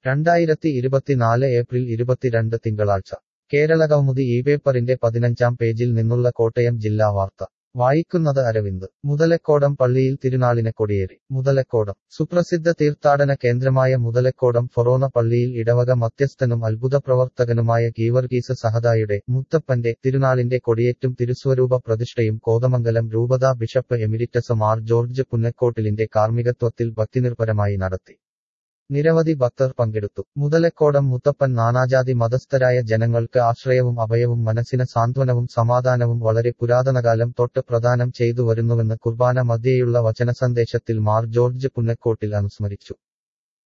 രണ്ടായിരത്തി ഇരുപത്തിനാല് ഏപ്രിൽ ഇരുപത്തിരണ്ട് തിങ്കളാഴ്ച കേരളകൗമുദി ഈ പേപ്പറിന്റെ പതിനഞ്ചാം പേജിൽ നിന്നുള്ള കോട്ടയം ജില്ലാ വാർത്ത വായിക്കുന്നത് അരവിന്ദ് മുതലക്കോടം പള്ളിയിൽ തിരുനാളിന് കൊടിയേറി മുതലക്കോടം സുപ്രസിദ്ധ തീർത്ഥാടന കേന്ദ്രമായ മുതലക്കോടം ഫൊറോന പള്ളിയിൽ ഇടവക മധ്യസ്ഥനും അത്ഭുതപ്രവർത്തകനുമായ ഗീവർഗീസ് സഹദായുടെ മുത്തപ്പന്റെ തിരുനാളിന്റെ കൊടിയേറ്റും തിരുസ്വരൂപ പ്രതിഷ്ഠയും കോതമംഗലം രൂപതാ ബിഷപ്പ് എമിരിറ്റസ് മാർ ജോർജ് പുന്നക്കോട്ടിലിന്റെ കാർമ്മികത്വത്തിൽ ഭക്തിനിർഭരമായി നടത്തി നിരവധി ഭക്തർ പങ്കെടുത്തു മുതലക്കോടം മുത്തപ്പൻ നാനാജാതി മതസ്ഥരായ ജനങ്ങൾക്ക് ആശ്രയവും അഭയവും മനസ്സിന് സാന്ത്വനവും സമാധാനവും വളരെ പുരാതനകാലം തൊട്ട് പ്രദാനം ചെയ്തു വരുന്നുവെന്ന് കുർബാന മധ്യേയുള്ള വചനസന്ദേശത്തിൽ മാർ ജോർജ് പുന്നക്കോട്ടിൽ അനുസ്മരിച്ചു